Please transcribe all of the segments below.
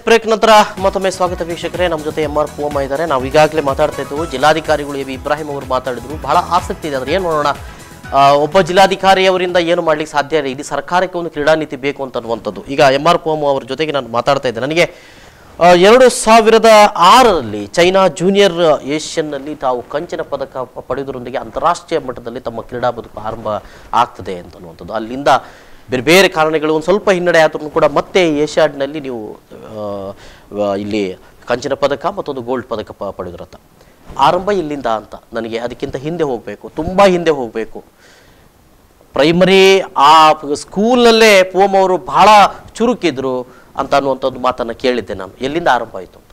Break ನಂತರ ಮತ್ತೊಮ್ಮೆ ಸ್ವಾಗತ ವೀಕ್ಷಕರೇ ನಮ್ಮ ಜೊತೆ ಎಂ ಆರ್ ಪೂವಮ್ಮ ಇದ್ದಾರೆ ನಾವು ಈಗಾಗಲೇ ಮಾತಾಡ್ತಾ ಇದ್ದವು ಜಿಲ್ಲಾಧಿಕಾರಿಗಳು ಎ ವಿ ಇಬ್ರಾಹಿಂ ಅವರು ಮಾತಾಡಿದ್ರು ಬಹಳ ಆಸಕ್ತಿ ಇದೆ ಅಂದ್ರೆ ಏನು ನೋಡೋಣ ಆ, ಒಬ್ಬ ಜಿಲ್ಲಾಧಿಕಾರಿ ಅವರಿಂದ ಏನು ಮಾಡ್ಲಿಕ್ಕೆ ಸಾಧ್ಯ ಇಲ್ಲ ಇಡೀ ಸರ್ಕಾರಕ್ಕೆ ಒಂದು ಕ್ರೀಡಾ ನೀತಿ ಬೇಕು ಅಂತ ಅನ್ನುವಂಥದ್ದು ಈಗ ಎಂ ಆರ್ ಪೂವಮ್ಮ ಅವ್ರ ಜೊತೆಗೆ ನಾನು ಮಾತಾಡ್ತಾ ಇದ್ದೆ ನನಗೆ ಆ, ಎರಡು ಸಾವಿರದ ಆರರಲ್ಲಿ ಚೈನಾ ಜೂನಿಯರ್ ಏಷ್ಯನ್ನಲ್ಲಿ ತಾವು ಕಂಚಿನ ಪದಕ ಪ- ಪಡೆಯುವುದರೊಂದಿಗೆ ಅಂತಾರಾಷ್ಟ್ರೀಯ ಮಟ್ಟದಲ್ಲಿ ತಮ್ಮ ಕ್ರೀಡಾ ಬದುಕು ಆರಂಭ ಆಗ್ತದೆ ಅಂತ ಅನ್ನುವಂಥದ್ದು ಅಲ್ಲಿಂದ ಬೇರೆ ಬೇರೆ ಕಾರಣಗಳು ಒಂದು ಸ್ವಲ್ಪ ಹಿನ್ನಡೆ ಆದ್ರೂ ಕೂಡ ಮತ್ತೆ ಏಷ್ಯಾಡ್ನಲ್ಲಿ ನೀವು ಆ, ವ- ಇಲ್ಲಿ ಕಂಚಿನ ಪದಕ ಮತ್ತೊಂದು ಗೋಲ್ಡ್ ಪದಕ ಪ ಪಡೆದ್ರತ್ತ ಆರಂಭ ಇಲ್ಲಿಂದ ಅಂತ ನನಗೆ ಅದಕ್ಕಿಂತ ಹಿಂದೆ ಹೋಗಬೇಕು ತುಂಬ ಹಿಂದೆ ಹೋಗಬೇಕು ಪ್ರೈಮರಿ ಆ ಸ್ಕೂಲಲ್ಲೇ ಪೋಮ್ ಅವರು ಬಹಳ ಚುರುಕಿದ್ರು ಅಂತ ಅನ್ನುವಂಥದ್ದು ಮಾತನ್ನು ಕೇಳಿದ್ದೆ ನಾನು ಎಲ್ಲಿಂದ ಆರಂಭ ಆಯಿತು ಅಂತ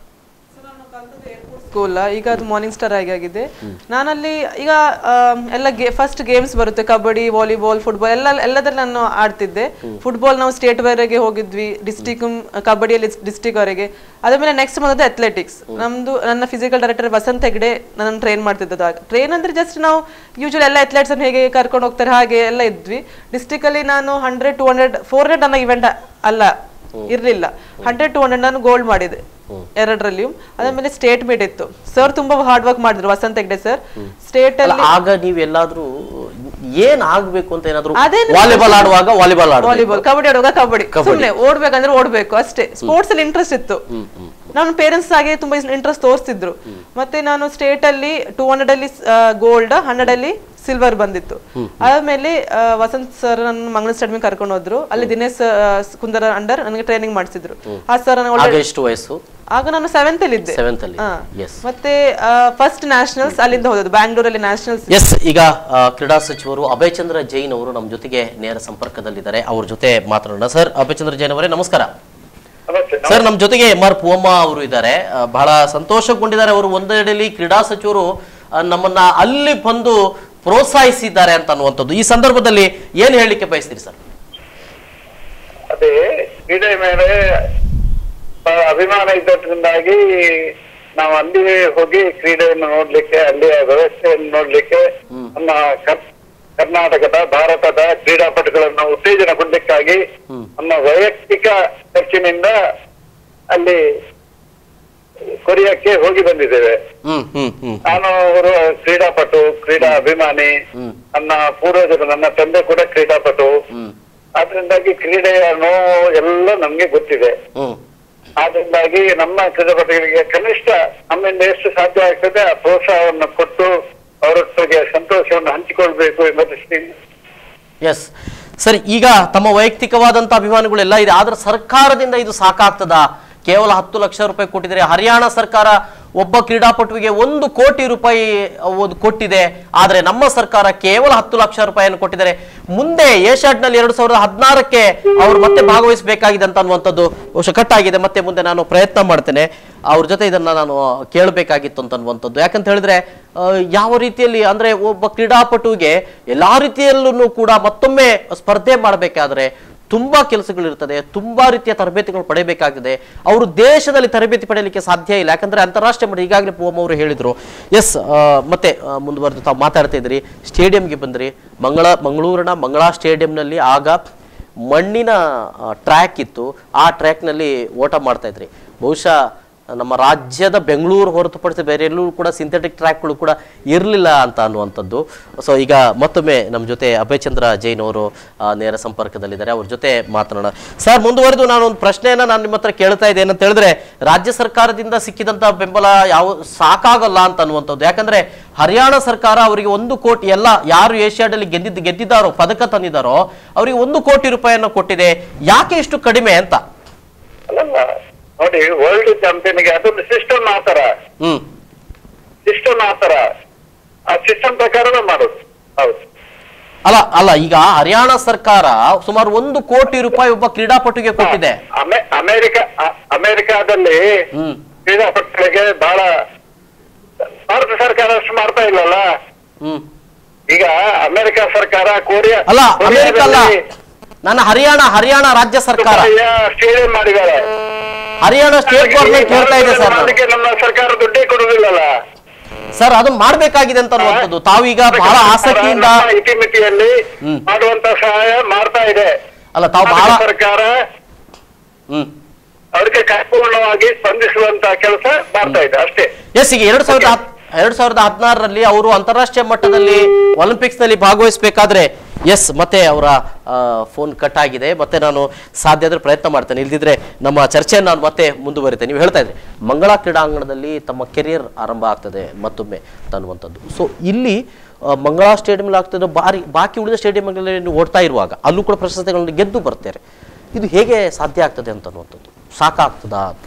ಸ್ಕೂಲ್ ಈಗ ಅದು ಮಾರ್ನಿಂಗ್ ಸ್ಟಾರ್ ಆಗಿ ಆಗಿದೆ ನಾನಲ್ಲಿ ಈಗ ಆಮ್, ಎಲ್ಲ ಫಸ್ಟ್ ಗೇಮ್ಸ್ ಬರುತ್ತೆ ಕಬಡ್ಡಿ ವಾಲಿಬಾಲ್ ಫುಟ್ಬಾಲ್ ಎಲ್ಲ ಎಲ್ಲದ್ರಲ್ಲಿ ನಾನು ಆಡ್ತಿದ್ದೆ ಫುಟ್ಬಾಲ್ ನಾವು ಸ್ಟೇಟ್ ವರೆಗೆ ಹೋಗಿದ್ವಿ ಡಿಸ್ಟಿಕ್ ಕಬಡ್ಡಿಯಲ್ಲಿ ಡಿಸ್ಟಿಕ್ ವರೆಗೆ ಅದಾದ್ಮೇಲೆ ನೆಕ್ಸ್ಟ್ ಬಂದದ್ದು ಅಥ್ಲೆಟಿಕ್ಸ್ ನಮ್ದು ನನ್ನ ಫಿಸಿಕಲ್ ಡೈರೆಕ್ಟರ್ ವಸಂತ್ ಹೆಗ್ಡೆ ನನ್ನ ಟ್ರೈನ್ ಮಾಡ್ತಿದ್ದದ್ದು ಆಗ ಟ್ರೈನ್ ಅಂದ್ರೆ ಜಸ್ಟ್ ನಾವು ಯೂಶುವಲ್ ಎಲ್ಲ ಅಥ್ಲೆಟ್ಸ್ ಅನ್ನು ಹೇಗೆ ಕರ್ಕೊಂಡು ಹೋಗ್ತಾರೆ ಹಾಗೆ ಎಲ್ಲ ಇದ್ವಿ ಡಿಸ್ಟಿಕ್ ಅಲ್ಲಿ ನಾನು hundred two hundred four hundred ನನ್ನ ಇವೆಂಟ್ ಅಲ್ಲ ಇರ್ಲಿಲ್ಲ ಹಂಡ್ರೆಡ್ ಟು ಹಂಡ್ರೆಡ್ ನಾನು ಗೋಲ್ಡ್ ಮಾಡಿದೆ ಎರಡರಲ್ಲಿಯೂ ಅದಾದ್ಮೇಲೆ ಸ್ಟೇಟ್ ಮೀಟ್ ಇತ್ತು ಸರ್ ತುಂಬಾ ಹಾರ್ಡ್ ವರ್ಕ್ ಮಾಡಿದ್ರು ವಸಂತ್ ಹೆಗ್ಡೆ ಸರ್ ಸ್ಟೇಟ್ ಅಲ್ಲ, ಅಲ್ಲಿ ಆಗ ನೀವೆಲ್ಲಾದ್ರೂ ಏನ್ ಆಗ್ಬೇಕು ಅಂತ ಏನಾದ್ರು ಅದೇ ವಾಲಿಬಾಲ್ ಆಡುವಾಗ ವಾಲಿಬಾಲ್ ಆಡುವ ವಾಲಿಬಾಲ್ ಕಬಡ್ಡಿ ಆಡುವಾಗ ಕಬಡ್ಡಿ ಸುಮ್ನೆ ಓಡ್ಬೇಕಂದ್ರೆ ಓಡ್ಬೇಕು ಅಷ್ಟೇ ಸ್ಪೋರ್ಟ್ಸ್ ಅಲ್ಲಿ ಇಂಟ್ರೆಸ್ಟ್ ಇತ್ತು ನನ್ನ ಪೇರೆಂಟ್ಸ್ ಹಾಗೆ ತುಂಬಾ ಇಂಟ್ರೆಸ್ಟ್ ತೋರಿಸ್ತಿದ್ರು ಮತ್ತೆ ನಾನು ಸ್ಟೇಟ್ ಅಲ್ಲಿ ಟೂ ಹಂಡ್ರೆಡ್ ಅಲ್ಲಿ ಗೋಲ್ಡ್ ಹಂಡ್ರೆಡ್ ಅಲ್ಲಿ ಸಿಲ್ವರ್ ಬಂದಿತ್ತು ಆದ್ಮೇಲೆ ಆ, ವಸಂತ್ ಸರ್ ನನ್ನ ಮಂಗಳೂರು ಸ್ಟೇಡಿಯಂ ಕರ್ಕೊಂಡು ಹೋದ್ರು ಅಲ್ಲಿ ದಿನೇಶ್ ಆ, ಕುಂದರ ಅಂಡರ್ ನನಗೆ ಟ್ರೈನಿಂಗ್ ಮಾಡಿಸಿದ್ರು ಆ ಸರ್ ಆಗ ಎಷ್ಟು ವಯಸ್ಸು ಆಗ ನಾನು ಸೆವೆಂತ್ ಅಲ್ಲಿ ಇದ್ದೆ ಸೆವೆಂತ್ ಅಲ್ಲಿ ಹಾ. ಎಸ್ ಮತ್ತೆ ಫಸ್ಟ್ ನ್ಯಾಷನಲ್ಸ್ ಅಲ್ಲಿಂದ ಹೋದದ್ದು ಬ್ಯಾಂಗ್ಳೂರಲ್ಲಿ ನ್ಯಾಷನಲ್ಸ್ ಎಸ್ ಈಗ ಆ, ಕ್ರೀಡಾ ಸಚಿವರು ಅಭಯ್ ಚಂದ್ರ ಜೈನ್ ಅವರು ನಮ್ಮ ಜೊತೆಗೆ ನೇರ ಸಂಪರ್ಕದಲ್ಲಿದ್ದಾರೆ ಅವ್ರ ಜೊತೆ ಮಾತನಾಡೋಣ ಸರ್ ಅಭಯ್ ಚಂದ್ರ ಜೈನ್ ಅವರೇ ನಮಸ್ಕಾರ ನಮಸ್ತೆ ಸರ್ ನಮ್ಮ ಜೊತೆಗೆ ಎಂ ಆರ್ ಪೂವಮ್ಮ ಅವರು ಇದ್ದಾರೆ ಆ, ಬಹಳ ಸಂತೋಷಗೊಂಡಿದ್ದಾರೆ ಅವರು ಒಂದೆಡೆಯಲ್ಲಿ ಕ್ರೀಡಾ ಸಚಿವರು ಆ, ನಮ್ಮನ್ನ ಅಲ್ಲಿ ಬಂದು ಪ್ರೋತ್ಸಾಹಿಸಿದ್ದಾರೆ ಅಂತ ಅನ್ನುವಂಥದ್ದು ಈ ಸಂದರ್ಭದಲ್ಲಿ ಏನ್ ಹೇಳಲಿಕ್ಕೆ ಬಯಸ್ತೀರಿ ಸರ್ ಅದೇ ಕ್ರೀಡೆ ಮೇಲೆ ಬಹಳ ಅಭಿಮಾನ ಇದ್ದದ್ರಿಂದಾಗಿ ನಾವು ಅಲ್ಲಿ ಹೋಗಿ ಕ್ರೀಡೆಯನ್ನು ನೋಡ್ಲಿಕ್ಕೆ ಅಲ್ಲಿಯ ವ್ಯವಸ್ಥೆಯನ್ನು ನೋಡ್ಲಿಕ್ಕೆ ನಮ್ಮ ಕರ್- ಕರ್ನಾಟಕದ ಭಾರತದ ಕ್ರೀಡಾಪಟುಗಳನ್ನು ಉತ್ತೇಜನಗೊಳ್ಳಿಕ್ಕಾಗಿ ನಮ್ಮ ವೈಯಕ್ತಿಕ ಖರ್ಚಿನಿಂದ ಅಲ್ಲಿ ಕೊರಿಯಾಕ್ಕೆ ಹೋಗಿ ಬಂದಿದ್ದೇವೆ ಹ್ಮ್ ಹ್ಮ್ ಹ್ಮ್ ನಾನು ಅವರು ಕ್ರೀಡಾಪಟು ಕ್ರೀಡಾ ಅಭಿಮಾನಿ ನನ್ನ ಪೂರ್ವಜರು ನನ್ನ ತಂದೆ ಕೂಡ ಕ್ರೀಡಾಪಟು ಹ್ಮ್ ಆದ್ರಿಂದಾಗಿ ಕ್ರೀಡೆಯ ನೋವು ಎಲ್ಲ ನಮ್ಗೆ ಗೊತ್ತಿದೆ ಹ್ಮ್ ಆದ್ರಿಂದಾಗಿ ನಮ್ಮ ಕ್ರೀಡಾಪಟುಗಳಿಗೆ ಕನಿಷ್ಠ ನಮ್ಮಿಂದ ಎಷ್ಟು ಸಾಧ್ಯ ಆಗ್ತದೆ ಆ ಪ್ರೋತ್ಸಾಹವನ್ನು ಕೊಟ್ಟು ಅವರೊಟ್ಟಿಗೆ ಸಂತೋಷವನ್ನು ಹಂಚಿಕೊಳ್ಬೇಕು ಎಂಬ ದೃಷ್ಟಿಯಿಂದ ಎಸ್ ಸರಿ ಈಗ ತಮ್ಮ ವೈಯಕ್ತಿಕವಾದಂತ ಅಭಿಮಾನಿಗಳೆಲ್ಲ ಇದೆ ಆದ್ರೆ ಸರ್ಕಾರದಿಂದ ಇದು ಸಾಕಾಗ್ತದಾ ಕೇವಲ ಹತ್ತು ಲಕ್ಷ ರೂಪಾಯಿ ಕೊಟ್ಟಿದ್ದಾರೆ ಹರಿಯಾಣ ಸರ್ಕಾರ ಒಬ್ಬ ಕ್ರೀಡಾಪಟುವಿಗೆ ಒಂದು ಕೋಟಿ ರೂಪಾಯಿ ಒಂದು ಕೊಟ್ಟಿದೆ ಆದ್ರೆ ನಮ್ಮ ಸರ್ಕಾರ ಕೇವಲ ಹತ್ತು ಲಕ್ಷ ರೂಪಾಯಿಯನ್ನು ಕೊಟ್ಟಿದ್ದಾರೆ ಮುಂದೆ ಏಷ್ಯಾಡ್ನಲ್ಲಿ ಎರಡು ಸಾವಿರದ ಹದಿನಾರಕ್ಕೆ ಅವರು ಮತ್ತೆ ಭಾಗವಹಿಸಬೇಕಾಗಿದೆ ಅಂತ ಅನ್ನುವಂಥದ್ದು ಬಹುಶಃ ಕಟ್ಟಾಗಿದೆ ಮತ್ತೆ ಮುಂದೆ ನಾನು ಪ್ರಯತ್ನ ಮಾಡ್ತೇನೆ ಅವ್ರ ಜೊತೆ ಇದನ್ನ ನಾನು ಕೇಳಬೇಕಾಗಿತ್ತು ಅಂತ ಅನ್ನುವಂಥದ್ದು ಯಾಕಂತ ಹೇಳಿದ್ರೆ ಆ, ಯಾವ ರೀತಿಯಲ್ಲಿ ಅಂದ್ರೆ ಒಬ್ಬ ಕ್ರೀಡಾಪಟುವಿಗೆ ಎಲ್ಲಾ ರೀತಿಯಲ್ಲೂ ಕೂಡ ಮತ್ತೊಮ್ಮೆ ಸ್ಪರ್ಧೆ ಮಾಡಬೇಕಾದ್ರೆ ತುಂಬಾ ಕೆಲಸಗಳಿರ್ತದೆ ತುಂಬಾ ರೀತಿಯ ತರಬೇತಿಗಳು ಪಡೆಯಬೇಕಾಗಿದೆ ಅವರು ದೇಶದಲ್ಲಿ ತರಬೇತಿ ಪಡೆಯಲಿಕ್ಕೆ ಸಾಧ್ಯ ಇಲ್ಲ ಯಾಕಂದ್ರೆ ಅಂತಾರಾಷ್ಟ್ರೀಯ ಮಟ್ಟ ಈಗಾಗಲೇ ಪೂವಮ್ ಅವರು ಹೇಳಿದ್ರು ಎಸ್ ಮತ್ತೆ ಆ, ಮುಂದುವರೆದು ತಾವು ಮಾತಾಡ್ತಾ ಇದ್ರಿ ಸ್ಟೇಡಿಯಂಗೆ ಬಂದ್ರಿ ಮಂಗಳ ಮಂಗಳೂರಿನ ಮಂಗಳಾ ಸ್ಟೇಡಿಯಂನಲ್ಲಿ ಆಗ ಮಣ್ಣಿನ ಟ್ರ್ಯಾಕ್ ಇತ್ತು ಆ ಟ್ರ್ಯಾಕ್ನಲ್ಲಿ ಓಟ ಮಾಡ್ತಾ ಇದ್ರಿ ಬಹುಶಃ ನಮ್ಮ ರಾಜ್ಯದ ಬೆಂಗಳೂರು ಹೊರತುಪಡಿಸಿ ಬೇರೆ ಎಲ್ಲೂ ಕೂಡ ಸಿಂಥೆಟಿಕ್ ಟ್ರ್ಯಾಕ್ಗಳು ಕೂಡ ಇರಲಿಲ್ಲ ಅಂತ ಅನ್ನುವಂಥದ್ದು ಸೊ ಈಗ ಮತ್ತೊಮ್ಮೆ ನಮ್ಮ ಜೊತೆ ಅಭಯ್ ಚಂದ್ರ ಜೈನ್ ಅವರು ಆ, ನೇರ ಸಂಪರ್ಕದಲ್ಲಿದ್ದಾರೆ ಅವ್ರ ಜೊತೆ ಮಾತನಾಡೋಣ ಸರ್ ಮುಂದುವರೆದು ನಾನು ಒಂದು ಪ್ರಶ್ನೆಯನ್ನ ನಾನು ನಿಮ್ಮ ಹತ್ರ ಕೇಳ್ತಾ ಇದ್ದೆ ಏನಂತ ಹೇಳಿದ್ರೆ ರಾಜ್ಯ ಸರ್ಕಾರದಿಂದ ಸಿಕ್ಕಿದಂತ ಬೆಂಬಲ ಯಾವ ಸಾಕಾಗಲ್ಲ ಅಂತ ಅನ್ನುವಂಥದ್ದು ಯಾಕಂದ್ರೆ ಹರಿಯಾಣ ಸರ್ಕಾರ ಅವರಿಗೆ ಒಂದು ಕೋಟಿ ಎಲ್ಲ ಯಾರು ಏಷ್ಯಾಡಲ್ಲಿ ಗೆದ್ದಿದ್ದು ಗೆದ್ದಿದ್ದಾರೋ ಪದಕ ತಂದಿದ್ದಾರೋ ಅವರಿಗೆ ಒಂದು ಕೋಟಿ ರೂಪಾಯಿಯನ್ನು ಕೊಟ್ಟಿದೆ ಯಾಕೆ ಇಷ್ಟು ಕಡಿಮೆ ಅಂತ ಅಲ್ಲಲ್ಲ ನೋಡಿ ವರ್ಲ್ಡ್ ಚಾಂಪಿಯನ್ಗೆ ಅದೊಂದು ಸಿಸ್ಟಮ್ ಆತರ ಹ್ಮ್ ಸಿಸ್ಟಮ್ ಆತರ ಆ ಸಿಸ್ಟಮ್ ಪ್ರಕಾರವೇ ಮಾಡೋದು ಹೌದು ಅಲ್ಲ ಅಲ್ಲ ಈಗ ಹರಿಯಾಣ ಸರ್ಕಾರ ಸುಮಾರು ಒಂದು ಕೋಟಿ ರೂಪಾಯಿ ಒಬ್ಬ ಕ್ರೀಡಾಪಟುಗೆ ಕೊಟ್ಟಿದೆ ಅಮೆ ಅಮೆರಿಕ ಅ- ಅಮೆರಿಕಾದಲ್ಲಿ ಹ್ಮ್ ಕ್ರೀಡಾಪಟುಗಳಿಗೆ ಬಹಳ ಭಾರತ ಸರ್ಕಾರ ಅಷ್ಟು ಮಾಡ್ತಾ ಇಲ್ಲಲ್ಲ ಹ್ಮ್ ಈಗ ಅಮೆರಿಕ ಸರ್ಕಾರ ಕೊರಿಯಾ ಅಲ್ಲ ಅಮೆರಿಕ ಅಲ್ಲ ಕೊರಿಯಾದಲ್ಲಿ ನನ್ನ ಹರಿಯಾಣ ಹರಿಯಾಣ ರಾಜ್ಯ ಸರ್ಕಾರ ಕೊರಿಯಾ ಸ್ಟೇಡಿಯಂ ಮಾಡಿದ್ದಾರೆ ಹರಿಯಾಣ ಸ್ಟೇಟ್ ಗೌರ್ಮೆಂಟ್ ಹೇಳ್ತಾ ಇದೆ ಸರ್ ನಾನು. ಅದಕ್ಕೆ ನಮ್ಮ ಸರ್ಕಾರ ದುಡ್ಡೇ ಕೊಡುದಿಲ್ಲಲ್ಲ ಸರ್ ಅದನ್ನ ಮಾಡ್ಬೇಕಾಗಿದೆ ಅಂತ ಅನ್ನುವಂಥದ್ದು ತಾವೀಗ ಬಹಳ ಆಸಕ್ತಿಯಿಂದ ನಮ್ಮ ಇತಿಮಿತಿಯಲ್ಲಿ ಹ್ಮ್. ಮಾಡುವಂತ ಸಹಾಯ ಮಾಡ್ತಾ ಇದೆ ಅಲ್ಲ ತಾವು ಬಹಳ ಕರ್ನಾಟಕ ಸರ್ಕಾರ ಹ್ಮ್ ಅದಕ್ಕೆ ಕಾರ್ಯಪೂರ್ಣವಾಗಿ ಸ್ಪಂದಿಸುವಂತ ಕೆಲಸ ಮಾಡ್ತಾ ಇದೆ ಅಷ್ಟೇ ಎಸ್ ಈಗ ಎರಡ್ ಸಾವಿರದ ಹತ್- ಎರಡ್ ಸಾವಿರದ ಹದಿನಾರರಲ್ಲಿ ಅವರು ಅಂತಾರಾಷ್ಟ್ರೀಯ ಮಟ್ಟದಲ್ಲಿ ಒಲಿಂಪಿಕ್ಸ್ ನಲ್ಲಿ ಭಾಗವಹಿಸಬೇಕಾದ್ರೆ ಎಸ್ ಮತ್ತೆ ಅವರ ಫೋನ್ ಕಟ್ ಆಗಿದೆ ಮತ್ತೆ ನಾನು ಸಾಧ್ಯ ಆದ್ರೆ ಪ್ರಯತ್ನ ಮಾಡ್ತೇನೆ ಇಲ್ದಿದ್ರೆ ನಮ್ಮ ಚರ್ಚೆಯನ್ನು ನಾನು ಮತ್ತೆ ಮುಂದುವರಿತೇನೆ ನೀವು ಹೇಳ್ತಾ ಇದ್ರಿ ಮಂಗಳ ಕ್ರೀಡಾಂಗಣದಲ್ಲಿ ತಮ್ಮ ಕೆರಿಯರ್ ಆರಂಭ ಆಗ್ತದೆ ಮತ್ತೊಮ್ಮೆ ಅನ್ನುವಂಥದ್ದು ಸೊ ಇಲ್ಲಿ ಆ, ಮಂಗಳಾ ಸ್ಟೇಡಿಯಂ ಆಗ್ತದೆ ಬಾರಿ ಬಾಕಿ ಉಳಿದ ಸ್ಟೇಡಿಯಂಗಳಲ್ಲಿ ನೀವು ಓಡ್ತಾ ಇರುವಾಗ ಅಲ್ಲೂ ಕೂಡ ಪ್ರಶಸ್ತಿಗಳನ್ನು ಗೆದ್ದು ಬರ್ತಾರೆ ಇದು ಹೇಗೆ ಸಾಧ್ಯ ಆಗ್ತದೆ ಅಂತ ಅನ್ನುವಂಥದ್ದು ಸಾಕಾಗ್ತದಾ ಅಂತ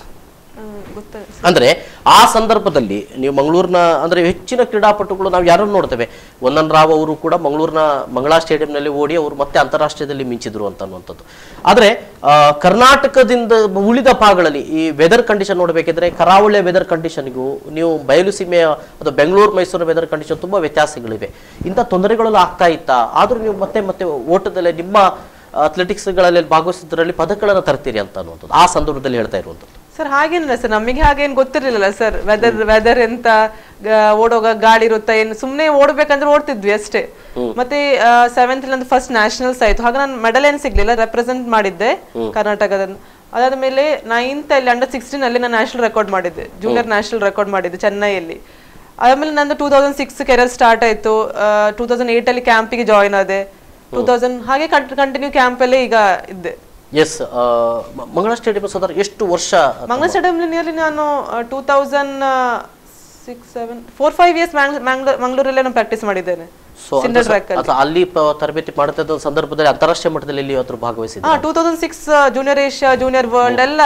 ಗೊತ್ತಾಯ್ತು ಅಂದ್ರೆ ಆ ಸಂದರ್ಭದಲ್ಲಿ ನೀವು ಮಂಗಳೂರಿನ ಅಂದ್ರೆ ಹೆಚ್ಚಿನ ಕ್ರೀಡಾಪಟುಗಳು ನಾವು ಯಾರನ್ನು ನೋಡ್ತೇವೆ ಒಂದನ್ ರಾವ್ ಅವರು ಕೂಡ ಮಂಗಳೂರಿನ ಮಂಗಳಾ ಸ್ಟೇಡಿಯಂನಲ್ಲಿ ಓಡಿ ಅವರು ಮತ್ತೆ ಅಂತಾರಾಷ್ಟ್ರೀಯದಲ್ಲಿ ಮಿಂಚಿದ್ರು ಅಂತ ಅನ್ನುವಂಥದ್ದು ಆದ್ರೆ ಆ, ಕರ್ನಾಟಕದಿಂದ ಉಳಿದ ಭಾಗಗಳಲ್ಲಿ ಈ ವೆದರ್ ಕಂಡೀಷನ್ ನೋಡಬೇಕಿದ್ರೆ ಕರಾವಳಿಯ ವೆದರ್ ಕಂಡೀಷನ್ಗೂ ನೀವು ಬಯಲು ಸೀಮೆಯ ಅಥವಾ ಬೆಂಗಳೂರು ಮೈಸೂರು ವೆದರ್ ಕಂಡೀಷನ್ ತುಂಬಾ ವ್ಯತ್ಯಾಸಗಳಿವೆ ಇಂಥ ತೊಂದರೆಗಳೆಲ್ಲ ಆಗ್ತಾ ಇತ್ತಾ ಆದ್ರೂ ನೀವು ಮತ್ತೆ ಮತ್ತೆ ಓಟದಲ್ಲಿ ನಿಮ್ಮ ಅಥ್ಲೆಟಿಕ್ಸ್ಗಳಲ್ಲಿ ಭಾಗವಹಿಸಿದ್ರಲ್ಲಿ ಪದಕಗಳನ್ನು ತರ್ತೀರಿ ಅಂತ ಅನ್ನುವಂಥದ್ದು ಆ ಸಂದರ್ಭದಲ್ಲಿ ಹೇಳ್ತಾ ಇರುವಂಥದ್ದು ಸರ್ ಹಾಗೇನಿಲ್ಲ ಸರ್ ನಮಗೆ ಹಾಗೇನು ಗೊತ್ತಿರ್ಲಿಲ್ಲ ಸರ್ ವೆದರ್ ವೆದರ್ ಎಂತ ಗ- ಓಡುವಾಗ ಗಾಳಿ ಇರುತ್ತಾ ಏನು ಸುಮ್ಮನೆ ಓಡ್ಬೇಕಂದ್ರೆ ಓಡ್ತಿದ್ವಿ ಅಷ್ಟೇ ಮತ್ತೆ ಸೆವೆಂತ್ ನಂದು ಫಸ್ಟ್ ನ್ಯಾಷನಲ್ಸ್ ಆಯ್ತು ಹಾಗೆ ನಾನು ಮೆಡಲ್ ಏನು ಸಿಗ್ಲಿಲ್ಲ ರೆಪ್ರೆಸೆಂಟ್ ಮಾಡಿದ್ದೆ ಕರ್ನಾಟಕದ ಅದಾದ್ಮೇಲೆ ನೈನ್ತ್ ಅಲ್ಲಿ ಅಂಡರ್ ಸಿಕ್ಸ್ಟೀನ್ ಅಲ್ಲಿ ನಾನು ನ್ಯಾಷನಲ್ ರೆಕಾರ್ಡ್ ಮಾಡಿದ್ದೆ ಜೂನಿಯರ್ ನ್ಯಾಷನಲ್ ರೆಕಾರ್ಡ್ ಮಾಡಿದ್ದೆ ಚೆನ್ನೈಯಲ್ಲಿ ಆಮೇಲೆ ನಂದು two thousand six career start ಆಯ್ತು ಟೂ ತೌಸಂಡ್ ಏಟ್ ಅಲ್ಲಿ ಕ್ಯಾಂಪಿಗೆ ಜಾಯ್ನ್ ಆದೆ ಟೂ ತೌಸಂಡ್ ಹಾಗೆ ಕಂಟಿನ್ಯೂ ಕ್ಯಾಂಪಲ್ಲೇ ಈಗ ಇದ್ದೆ ಎಸ್ ಮಂಗಳ ಸ್ಟೇಡಿಯಂ ಸದರ್ ಎಷ್ಟು ವರ್ಷ ಮಂಗಳ ಸ್ಟೇಡಿಯಂ ನಿಯರ್ಲಿ ನಾನು two thousand six seven four five years ಮಂಗಳೂರಲ್ಲೇ ನಾನು ಪ್ರಾಕ್ಟೀಸ್ ಮಾಡಿದ್ದೇನೆ ಸೊ ಸಿಂಡರ್ ಟ್ರ್ಯಾಕ್ ಅಲ್ಲಿ ಅಲ್ಲಿ ಪ- ತರಬೇತಿ ಮಾಡ್ತಾ ಸಂದರ್ಭದಲ್ಲಿ ಅಂತಾರಾಷ್ಟ್ರೀಯ ಮಟ್ಟದಲ್ಲಿ ಎಲ್ಲಿ ಹತ್ರ ಭಾಗವಹಿಸಿದ್ರು ಹಾ two thousand six junior Asia junior world ಎಲ್ಲ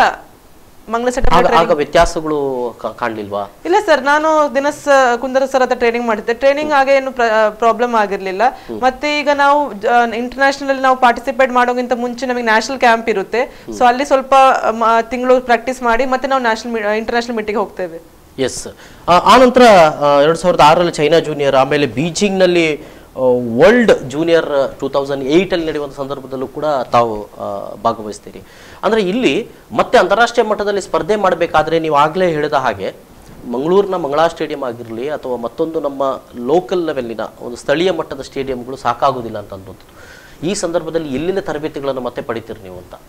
ಮಂಗಳ ಸ್ಟೇಡಿಯಂ ಆಗ ಆಗ ವ್ಯತ್ಯಾಸಗಳು ಕಾ- ಕಾಣ್ಲಿಲ್ವಾ ಇಲ್ಲ ಸರ್ ನಾನು ದಿನಸ್ ಕುಂದರ ಸರ್ ಹತ್ರ ಟ್ರೈನಿಂಗ್ ಮಾಡಿದ್ದೆ ಟ್ರೈನಿಂಗ್ ಆಗ ಏನು ಪ್ರಾಬ್ಲಮ್ ಆಗಿರ್ಲಿಲ್ಲ ಮತ್ತೆ ಈಗ ನಾವು ಇಂಟರ್ನ್ಯಾಷನಲ್ ಅಲ್ಲಿ ನಾವು ಪಾರ್ಟಿಸಿಪೇಟ್ ಮಾಡೋಕ್ಕಿಂತ ಮುಂಚೆ ನಮಗೆ ನ್ಯಾಷನಲ್ ಕ್ಯಾಂಪ್ ಇರುತ್ತೆ ಸೊ ಅಲ್ಲಿ ಸ್ವಲ್ಪ ತಿಂಗಳು ಪ್ರಾಕ್ಟೀಸ್ ಮಾಡಿ ಮತ್ತೆ ನಾವು ನ್ಯಾಷನಲ್ ಇಂಟರ್ನ್ಯಾಷನಲ್ ಮೀಟಿಂಗ್ ಹೋಗ್ತೇವೆ ಎಸ್ ಆ ನಂತರ ಎರಡ್ ಸಾವಿರದ ಆರರಲ್ಲಿ ಚೈನಾ ಜೂನಿಯರ್ ಆಮೇಲೆ ಬೀಜಿಂಗ್ನಲ್ಲಿ ವರ್ಲ್ಡ್ ಜೂನಿಯರ್ ಟೂ ತೌಸಂಡ್ ಏಯ್ಟಲ್ಲಿ ನಡೆಯುವಂಥ ಸಂದರ್ಭದಲ್ಲೂ ಕೂಡ ತಾವು ಆ, ಭಾಗವಹಿಸ್ತೀರಿ ಅಂದರೆ ಇಲ್ಲಿ ಮತ್ತೆ ಅಂತಾರಾಷ್ಟ್ರೀಯ ಮಟ್ಟದಲ್ಲಿ ಸ್ಪರ್ಧೆ ಮಾಡಬೇಕಾದ್ರೆ ನೀವು ಆಗಲೇ ಹೇಳಿದ ಹಾಗೆ ಮಂಗಳೂರಿನ ಮಂಗಳಾ ಸ್ಟೇಡಿಯಂ ಆಗಿರಲಿ ಅಥವಾ ಮತ್ತೊಂದು ನಮ್ಮ ಲೋಕಲ್ ಲೆವೆಲ್ಲಿನ ಒಂದು ಸ್ಥಳೀಯ ಮಟ್ಟದ ಸ್ಟೇಡಿಯಂಗಳು ಸಾಕಾಗೋದಿಲ್ಲ ಅಂತ ಅನ್ನೋದು ಈ ಸಂದರ್ಭದಲ್ಲಿ ಎಲ್ಲಿಂದ ತರಬೇತಿಗಳನ್ನು ಮತ್ತೆ ಪಡಿತೀರಿ ನೀವು ಅಂತ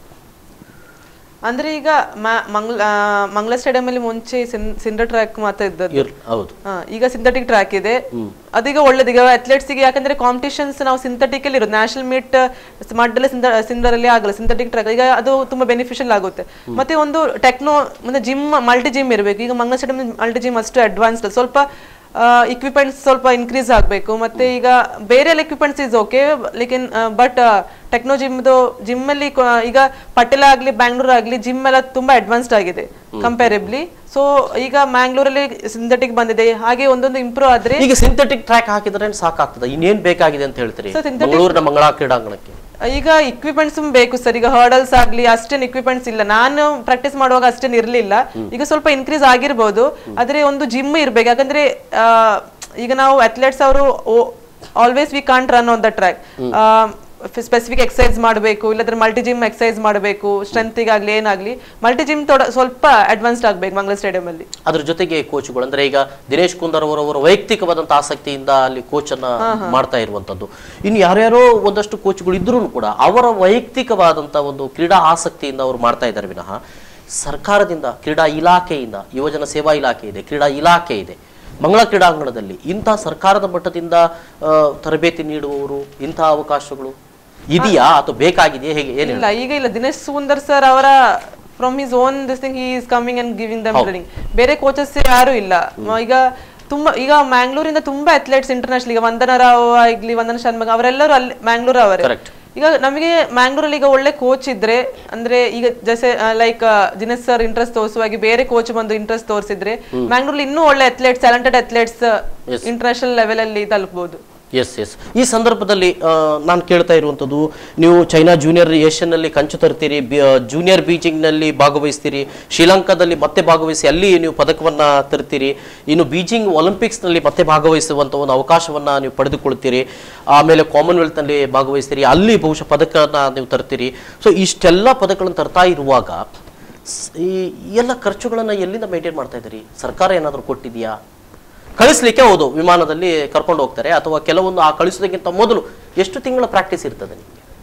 ಅಂದ್ರೆ ಈಗ ಮ- ಮಂಗ್ಲ ಆ, ಮಂಗ್ಲ ಸ್ಟೇಡಿಯಂ ಅಲ್ಲಿ ಮುಂಚೆ ಸಿಂಡರ್ ಟ್ರ್ಯಾಕ್ ಮಾತ್ರ ಇದ್ದದ್ದು ಇರ್ ಹೌದು ಹಾ, ಈಗ ಸಿಂಥೆಟಿಕ್ ಟ್ರ್ಯಾಕ್ ಇದೆ ಅದೀಗ ಒಳ್ಳೇದು ಈಗ athletes ಗೆ ಯಾಕಂದ್ರೆ ಕಾಂಪಿಟೇಷನ್ಸ್ ನಾವು ಸಿಂಥೆಟಿಕ್ ಅಲ್ಲಿ ಇರೋದು ನ್ಯಾಷನಲ್ ಮೀಟ್ ಮಡ್ಡಲ್ಲಿ ಸಿಂದರ್ ಅಲ್ಲಿ ಆಗಲ್ಲ ಸಿಂಥೆಟಿಕ್ ಟ್ರ್ಯಾಕ್ ಈಗ ಅದು ತುಂಬಾ ಬೆನಿಫಿಷಿಯಲ್ ಆಗುತ್ತೆ ಮತ್ತೆ ಒಂದು ಟೆಕ್ನೋ ಮತ್ತೆ ಜಿಮ್ ಮಲ್ಟಿ ಜಿಮ್ ಇರಬೇಕು ಈಗ ಮಂಗ್ಲ ಸ್ಟೇಡಿಯಂ ಮಲ್ಟಿ ಜಿಮ್ ಅಷ್ಟು ಅಡ್ವಾನ್ಸ್ಡ್ ಸ್ವಲ್ಪ ಇಕ್ವಿಪ್ಮೆಂಟ್ಸ್ ಸ್ವಲ್ಪ ಇನ್ಕ್ರೀಸ್ ಆಗಬೇಕು ಮತ್ತೆ ಈಗ ಬೇರೆ ಎಲ್ಲ ಇಕ್ವಿಪ್ಮೆಂಟ್ಸ್ ಇಸ್ ಓಕೆ ಲೇಕಿನ್ ಬಟ್ ಟೆಕ್ನೋ ಜಿಮ್ದು ಜಿಮ್ ಅಲ್ಲಿ ಕೊ- ಈಗ ಪಟೇಲ ಆಗ್ಲಿ ಬ್ಯಾಂಗ್ಳೂರ್ ಆಗ್ಲಿ ಜಿಮ್ ಎಲ್ಲ ತುಂಬಾ ಅಡ್ವಾನ್ಸ್ಡ್ ಆಗಿದೆ ಕಂಪೇರೇಬ್ಲಿ ಸೊ ಈಗ ಮ್ಯಾಂಗ್ಳೂರಲ್ಲಿ ಸಿಂಥೆಟಿಕ್ ಬಂದಿದೆ ಹಾಗೆ ಒಂದೊಂದು ಇಂಪ್ರೂವ್ ಆದ್ರೆ ಈಗ ಸಿಂಥೆಟಿಕ್ ಟ್ರ್ಯಾಕ್ ಹಾಕಿದ್ರೆ ಸಾಕಾಗ್ತದೆ ಇನ್ನೇನ್ ಬೇಕಾಗಿದೆ ಅಂತ ಹೇಳ್ತೀರಿ Sir, synthetic- ಮಂಗಳೂರಿನ ಮಂಗಳಾ ಕ್ರೀಡಾಂಗಣಕ್ಕೆ ಈಗ ಇಕ್ವಿಪ್ಮೆಂಟ್ಸ್ ಬೇಕು ಸರ್ ಈಗ ಹರ್ಡಲ್ಸ್ ಆಗ್ಲಿ ಅಷ್ಟೇನು ಇಕ್ವಿಪ್ಮೆಂಟ್ಸ್ ಇಲ್ಲ ನಾನು ಪ್ರಾಕ್ಟೀಸ್ ಮಾಡುವಾಗ ಅಷ್ಟೇನು ಇರ್ಲಿಲ್ಲ ಈಗ ಸ್ವಲ್ಪ ಇನ್ಕ್ರೀಸ್ ಆಗಿರ್ಬೋದು ಆದ್ರೆ ಒಂದು ಜಿಮ್ ಇರ್ಬೇಕು ಯಾಕಂದ್ರೆ ಆ, ಈಗ ನಾವು ಅಥ್ಲೆಟ್ಸ್ ಅವರು always we can't run on the track specific exercise ಮಾಡಬೇಕು ಇಲ್ಲಾಂದ್ರೆ ಮಲ್ಟಿ ಜಿಮ್ ಎಕ್ಸಸೈಸ್ ಮಾಡಬೇಕು ಸ್ಟ್ರೆಂತಿಗಾಗ್ಲಿ ಏನಾಗ್ಲಿ ಮಲ್ಟಿ ಜಿಮ್ ತೊಡ ಸ್ವಲ್ಪ ಅಡ್ವಾನ್ಸ್ಡ್ ಆಗ್ಬೇಕು ಮಂಗಳ ಸ್ಟೇಡಿಯಂ ಅಲ್ಲಿ ಅದ್ರ ಜೊತೆಗೆ ಕೋಚ್ಗಳು ಅಂದ್ರೆ ಈಗ ದಿನೇಶ್ ಕುಂದರ್ ಅವರವರ ವೈಯಕ್ತಿಕವಾದಂತ ಆಸಕ್ತಿಯಿಂದ ಅಲ್ಲಿ ಕೋಚ್ ಅನ್ನ ಮಾಡ್ತಾ ಇರುವಂತದ್ದು ಇನ್ನು ಯಾರ್ಯಾರೋ ಒಂದಷ್ಟು ಕೋಚ್ಗಳು ಇದ್ರೂ ಕೂಡ ಅವರ ವೈಯಕ್ತಿಕವಾದಂತ ಒಂದು ಕ್ರೀಡಾ ಆಸಕ್ತಿಯಿಂದ ಅವರು ಮಾಡ್ತಾ ಇದ್ದಾರೆ ವಿನಃ ಸರ್ಕಾರದಿಂದ ಕ್ರೀಡಾ ಇಲಾಖೆಯಿಂದ ಯುವಜನ ಸೇವಾ ಇಲಾಖೆ ಇದೆ ಕ್ರೀಡಾ ಇಲಾಖೆ ಇದೆ ಮಂಗಳ ಕ್ರೀಡಾಂಗಣದಲ್ಲಿ ಇಂಥ ಸರ್ಕಾರದ ಮಟ್ಟದಿಂದ ಆ, ತರಬೇತಿ ನೀಡುವವರು ಇಂಥ ಅವಕಾಶಗಳು ಇದೆಯಾ ಅಥವಾ ಬೇಕಾಗಿದೆಯಾ ಹೇಗೆ ಏನು ಇಲ್ಲ ಈಗ ಇಲ್ಲ ದಿನೇಶ್ ಸುಂದರ್ ಸರ್ ಅವರ from his own this thing he is coming and giving them training ಬೇರೆ ಕೋಚಸ್ ಯಾರು ಇಲ್ಲ ಮ- ಈಗ ತುಂಬಾ ಈಗ ಮ್ಯಾಂಗ್ಳೂರಿಂದ ತುಂಬಾ ಅಥ್ಲೆಟ್ಸ್ ಇಂಟರ್ನ್ಯಾಷನಲ್ ಈಗ ವಂದನ ರಾವ್ ಆಗ್ಲಿ ವಂದನ ಶರ್ಮಗ್ ಅವರೆಲ್ಲರೂ ಅಲ್ಲಿ ಮ್ಯಾಂಗ್ಳೂರ್ ಅವರೇ Correct. ಈಗ ನಮಗೆ ಮ್ಯಾಂಗ್ಳೂರಲ್ಲಿ ಈಗ ಒಳ್ಳೆ ಕೋಚ್ ಇದ್ರೆ ಅಂದ್ರೆ ಈಗ just like Dinesh sir interest ತೋರಿಸುವಾಗಿ ಬೇರೆ ಕೋಚ್ ಬಂದು ಇಂಟ್ರೆಸ್ಟ್ ತೋರಿಸಿದ್ರೆ ಮ್ಯಾಂಗ್ಳೂರಲ್ಲಿ ಇನ್ನೂ ಒಳ್ಳೆ athletes talented athletes international level ಅಲ್ಲಿ ತಲುಪಬಹುದು ಎಸ್ ಎಸ್ ಈ ಸಂದರ್ಭದಲ್ಲಿ ನಾನು ಕೇಳ್ತಾ ಇರುವಂಥದ್ದು ನೀವು ಚೈನಾ ಜೂನಿಯರ್ ಏಷ್ಯನ್ನಲ್ಲಿ ಕಂಚು ತರ್ತೀರಿ ಜೂನಿಯರ್ ಬೀಜಿಂಗ್ನಲ್ಲಿ ಭಾಗವಹಿಸ್ತೀರಿ ಶ್ರೀಲಂಕಾದಲ್ಲಿ ಮತ್ತೆ ಭಾಗವಹಿಸಿ ಅಲ್ಲಿ ನೀವು ಪದಕವನ್ನ ತರ್ತೀರಿ ಇನ್ನು ಬೀಜಿಂಗ್ ಒಲಿಂಪಿಕ್ಸ್ನಲ್ಲಿ ಮತ್ತೆ ಭಾಗವಹಿಸುವಂಥ ಒಂದು ಅವಕಾಶವನ್ನ ನೀವು ಪಡೆದುಕೊಳ್ತೀರಿ ಆಮೇಲೆ ಕಾಮನ್ವೆಲ್ತ್ನಲ್ಲಿ ಭಾಗವಹಿಸ್ತೀರಿ ಅಲ್ಲಿ ಬಹುಶಃ ಪದಕನ ನೀವು ತರ್ತೀರಿ ಸೊ ಇಷ್ಟೆಲ್ಲ ಪದಕಗಳನ್ನು ತರ್ತಾ ಇರುವಾಗ ಸ್- ಈ ಎಲ್ಲ ಖರ್ಚುಗಳನ್ನು ಎಲ್ಲಿಂದ ಮೇಂಟೈನ್ ಮಾಡ್ತಾ ಇದ್ದೀರಿ ಸರ್ಕಾರ ಏನಾದರೂ ಕೊಟ್ಟಿದೆಯಾ ಕಳಿಸ್ಲಿಕ್ಕೆ ಹೌದು ವಿಮಾನದಲ್ಲಿ ಕರ್ಕೊಂಡು ಹೋಗ್ತಾರೆ ಅಥವಾ ಕೆಲವೊಂದು ಆ ಕಳಿಸೋದಕ್ಕಿಂತ ಮೊದಲು ಎಷ್ಟು ತಿಂಗಳ ಪ್ರಾಕ್ಟೀಸ್ ಇರ್ತದೆ ನಿಮಗೆ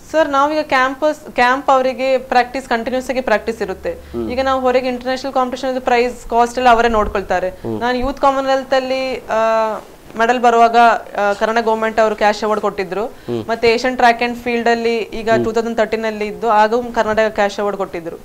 ಸರ್ ನಾವೀಗ ಕ್ಯಾಂಪಸ್ ಕ್ಯಾಂಪ್ ಅವರಿಗೆ ಪ್ರಾಕ್ಟೀಸ್ ಕಂಟಿನ್ಯೂಸ್ ಆಗಿ ಪ್ರಾಕ್ಟೀಸ್ ಇರುತ್ತೆ ಈಗ ನಾವು ಹೊರಗೆ ಇಂಟರ್ನ್ಯಾಷನಲ್ ಕಾಂಪಿಟೇಷನ್ ಪ್ರೈಸ್ ಕಾಸ್ಟ್ ಎಲ್ಲ ಅವರೇ ನೋಡ್ಕೊಳ್ತಾರೆ ನಾನು ಯೂತ್ ಕಾಮನ್ವೆಲ್ತ್ ಅಲ್ಲಿ ಮೆಡಲ್ ಬರುವಾಗ ಆ, ಕರ್ನಾಟಕ ಗೌರ್ಮೆಂಟ್ ಅವರು ಕ್ಯಾಶ್ ಅವಾರ್ಡ್ ಕೊಟ್ಟಿದ್ರು ಮತ್ತೆ ಏಷ್ಯನ್ ಟ್ರ್ಯಾಕ್ ಅಂಡ್ ಫೀಲ್ಡ್ ಅಲ್ಲಿ ಈಗ ಟೂ ತೌಸಂಡ್ ತರ್ಟೀನ್ ಅಲ್ಲಿ ಇದ್ದು ಆಗ ಕರ್ನಾಟಕ ಕ್ಯಾಶ್ ಅವಾರ್ಡ್ ಕೊಟ್ಟಿದ್ರು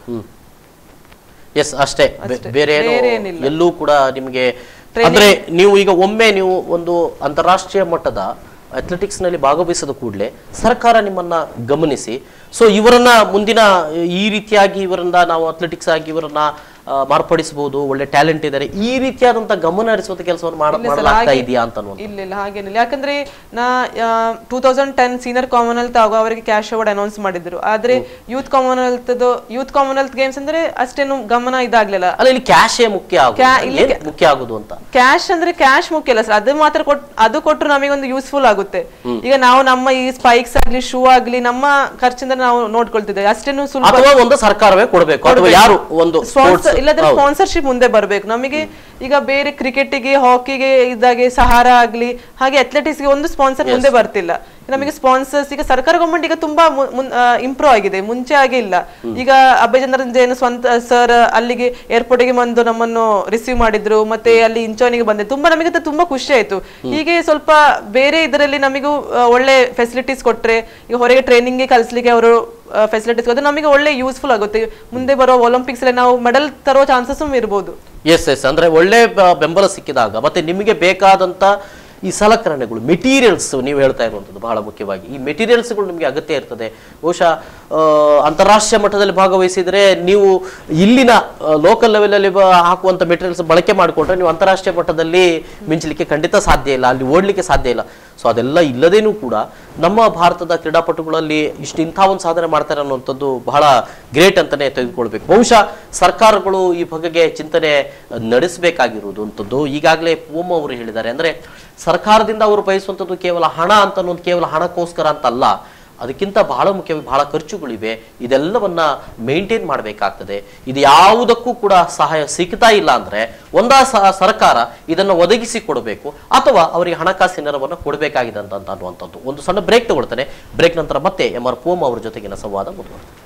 ಎಸ್ ಅಷ್ಟೇ ಬೆ- ಬೇರೆ ಏನು ಬೇರೆ ಏನಿಲ್ಲ. ಎಲ್ಲೂ ಕೂಡ ನಿಮಗೆ ಅಂದ್ರೆ ನೀವು ಈಗ ಒಮ್ಮೆ ನೀವು ಒಂದು ಅಂತಾರಾಷ್ಟ್ರೀಯ ಮಟ್ಟದ ಅಥ್ಲೆಟಿಕ್ಸ್ ನಲ್ಲಿ ಭಾಗವಹಿಸಿದ ಕೂಡಲೇ ಸರ್ಕಾರ ನಿಮ್ಮನ್ನ ಗಮನಿಸಿ ಸೊ ಇವರನ್ನ ಮುಂದಿನ ಈ ರೀತಿಯಾಗಿ ಇವರನ್ನ ನಾವು ಅಥ್ಲೆಟಿಕ್ಸ್ ಆಗಿ ಇವರನ್ನ ಆ, ಮಾರ್ಪಡಿಸಬಹುದು ಒಳ್ಳೆ ಟ್ಯಾಲೆಂಟ್ ಇದ್ದಾರೆ ಈ ರೀತಿಯಾದಂತ ಗಮನ ಹರಿಸುವಂತ ಕೆಲಸವನ್ನು ಮಾಡ ಇಲ್ಲ sir, ಮಾಡಲಾಗ್ತಾ ಹಾಗೆ- ಇದೆಯಾ ಅಂತ ಅನ್ನುವಂಥದ್ದು. ಇಲ್ಲ ಇಲ್ಲ ಹಾಗೇನಿಲ್ಲ ಯಾಕಂದ್ರೆ ನಾ two thousand ten senior Commonwealth ಆಗುವ ಅವರಿಗೆ ಕ್ಯಾಶ್ ಅವಾರ್ಡ್ ಅನೌನ್ಸ್ ಮಾಡಿದ್ರು ಆದ್ರೆ youth Commonwealth youth Commonwealth games ಅಂದ್ರೆ ಅಷ್ಟೇನು ಗಮನ ಇದಾಗ್ಲಿಲ್ಲ ಅಲ್ಲ ಇಲ್ಲಿ ಕ್ಯಾಶೇ ಮುಖ್ಯ ಆಗುದು ಕ್ಯಾ- ಇಲ್ಲಿ ಏನ್ ಮುಖ್ಯ ಆಗುದು ಅಂತ ಕ್ಯಾಶ್ ಅಂದ್ರೆ ಕ್ಯಾಶ್ ಮುಖ್ಯ ಅಲ್ಲ ಸರ್ ಅದು ಮಾತ್ರ ಕೊಟ್ ಅದು ಕೊಟ್ಟರು ನಮಗೊಂದು ಯೂಸ್ಫುಲ್ ಆಗುತ್ತೆ ಈಗ ನಾವು ನಮ್ಮ ಈ ಸ್ಪೈಕ್ಸ್ ಆಗ್ಲಿ ಶೂ ಆಗ್ಲಿ ನಮ್ಮ ಖರ್ಚಿಂದ ನಾವು ನೋಡ್ಕೊಳ್ತಿದ್ದೇವೆ ಅಷ್ಟೇನು ಸುಲಭ ಅಥವಾ ಒಂದು ಸರ್ಕಾರವೇ ಕೊಡಬೇಕು ಅಥವಾ ಯಾರು ಒಂದು ಸ್ಪಾನ್ಸರ್ sports- ಇಲ್ಲದ್ರೆ ಹೌದು. ಸ್ಪಾನ್ಸರ್ಶಿಪ್ ಮುಂದೆ ಬರಬೇಕು ನಮಗೆ ಈಗ ಬೇರೆ ಕ್ರಿಕೆಟಿಗೆ ಹಾಕಿಗೆ ಇದಾಗೆ ಸಹಾರ ಆಗ್ಲಿ ಹಾಗೆ ಅಥ್ಲೆಟಿಕ್ಸ್ ಗೆ ಒಂದು ಸ್ಪಾನ್ಸರ್ ಮುಂದೆ ಬರ್ತಿಲ್ಲ ನಮಗೆ ಸ್ಪಾನ್ಸರ್ಸ್ ಈಗ ಸರ್ಕಾರ ಗವರ್ಮೆಂಟ್ ಈಗ ತುಂಬಾ ಇಂಪ್ರೂವ್ ಆಗಿದೆ ಮುಂಚೆ ಆಗಿ ಇಲ್ಲ ಈಗ ಅಭಯಚಂದ್ರನ್ ಜೈನ್ ಸ್ವಂತ ಸರ್ ಅಲ್ಲಿಗೆ ಏರ್ಪೋರ್ಟ್ ಗೆ ಬಂದು ನಮ್ಮನ್ನು ರಿಸೀವ್ ಮಾಡಿದ್ರು ಮತ್ತೆ ಅಲ್ಲಿ ಇಂಚೋನಿಗೆ ಬಂದೆ ತುಂಬಾ ನಮಗೆ ಅದು ತುಂಬಾ ಖುಷಿ ಆಯ್ತು ಹೀಗೆ ಸ್ವಲ್ಪ ಬೇರೆ ಇದರಲ್ಲಿ ನಮಗೂ ಆ, ಒಳ್ಳೆ ಫೆಸಿಲಿಟೀಸ್ ಕೊಟ್ರೆ ಈಗ ಹೊರಗೆ ಟ್ರೈನಿಂಗ್ ಗೆ ಕಲಿಸ್ಲಿಕ್ಕೆ ಅವರು ಫೆಸಿಲಿಟೀಸ್ ಅದು ನಮಗೆ ಒಳ್ಳೆ ಯೂಸ್ಫುಲ್ ಆಗುತ್ತೆ ಮುಂದೆ ಬರೋ ಒಲಿಂಪಿಕ್ಸ್ ಅಲ್ಲಿ ನಾವು ಮೆಡಲ್ ತರೋ ಚಾನ್ಸಸ್ ಇರ್ಬೋದು ಎಸ್ ಎಸ್ ಅಂದ್ರೆ ಒಳ್ಳೆ ಬ- ಬೆಂಬಲ ಸಿಕ್ಕಿದಾಗ ಮತ್ತೆ ನಿಮಗೆ ಬೇಕಾದಂತ ಈ ಸಲಕರಣೆಗಳು ಮೆಟೀರಿಯಲ್ಸ್ ನೀವು ಹೇಳ್ತಾ ಇರುವಂಥದ್ದು ಬಹಳ ಮುಖ್ಯವಾಗಿ ಈ ಮೆಟೀರಿಯಲ್ಸ್ಗಳು ನಿಮಗೆ ಅಗತ್ಯ ಇರ್ತದೆ ಬಹುಶಃ ಆ, ಅಂತಾರಾಷ್ಟ್ರೀಯ ಮಟ್ಟದಲ್ಲಿ ಭಾಗವಹಿಸಿದ್ರೆ ನೀವು ಇಲ್ಲಿನ ಲೋಕಲ್ ಲೆವೆಲಲ್ಲಿ ಹಾಕುವಂತ ಮೆಟೀರಿಯಲ್ಸ್ ಬಳಕೆ ಮಾಡಿಕೊಂಡ್ರೆ ನೀವು ಅಂತಾರಾಷ್ಟ್ರೀಯ ಮಟ್ಟದಲ್ಲಿ ಮಿಂಚಲಿಕ್ಕೆ ಖಂಡಿತ ಸಾಧ್ಯ ಇಲ್ಲ ಅಲ್ಲಿ ಓಡ್ಲಿಕ್ಕೆ ಸಾಧ್ಯ ಇಲ್ಲ ಸೊ ಅದೆಲ್ಲ ಇಲ್ಲದೇನೂ ಕೂಡ ನಮ್ಮ ಭಾರತದ ಕ್ರೀಡಾಪಟುಗಳಲ್ಲಿ ಇಷ್ಟು ಇಂಥ ಒಂದು ಸಾಧನೆ ಮಾಡ್ತಾರೆ ಅನ್ನುವಂಥದ್ದು ಬಹಳ ಗ್ರೇಟ್ ಅಂತಾನೆ ತೆಗೆದುಕೊಳ್ಬೇಕು ಬಹುಶಃ ಸರ್ಕಾರಗಳು ಈ ಬಗೆಗೆ ಚಿಂತನೆ ನಡೆಸಬೇಕಾಗಿರುವುದು ಅಂತದ್ದು ಈಗಾಗಲೇ ಪೂಮ ಅವರು ಹೇಳಿದ್ದಾರೆ ಅಂದ್ರೆ ಸರ್ಕಾರದಿಂದ ಅವರು ಬಯಸುವಂಥದ್ದು ಕೇವಲ ಹಣ ಅಂತ ಅನ್ನೋದು ಕೇವಲ ಹಣಕ್ಕೋಸ್ಕರ ಅಂತಲ್ಲ ಅದಕ್ಕಿಂತ ಬಹಳ ಮುಖ್ಯವಾಗಿ ಬಹಳ ಖರ್ಚುಗಳಿವೆ ಇದೆಲ್ಲವನ್ನ ಮೇಂಟೈನ್ ಮಾಡಬೇಕಾಗ್ತದೆ ಇದು ಯಾವುದಕ್ಕೂ ಕೂಡ ಸಹಾಯ ಸಿಗ್ತಾ ಇಲ್ಲ ಅಂದ್ರೆ ಒಂದಾ ಸ- ಸರ್ಕಾರ ಇದನ್ನು ಒದಗಿಸಿ ಕೊಡಬೇಕು ಅಥವಾ ಅವರಿಗೆ ಹಣಕಾಸಿನ ನೆರವನ್ನು ಕೊಡಬೇಕಾಗಿದೆ ಅಂತ ಅಂತ ಅನ್ನುವಂಥದ್ದು ಒಂದು ಸಣ್ಣ ಬ್ರೇಕ್ ತಗೊಳ್ತಾನೆ ಬ್ರೇಕ್ ನಂತರ ಮತ್ತೆ ಎಂ ಆರ್ ಪೋಮ್ ಅವರ ಜೊತೆಗಿನ ಸಂವಾದ ಮುಂದುವರ್ತದೆ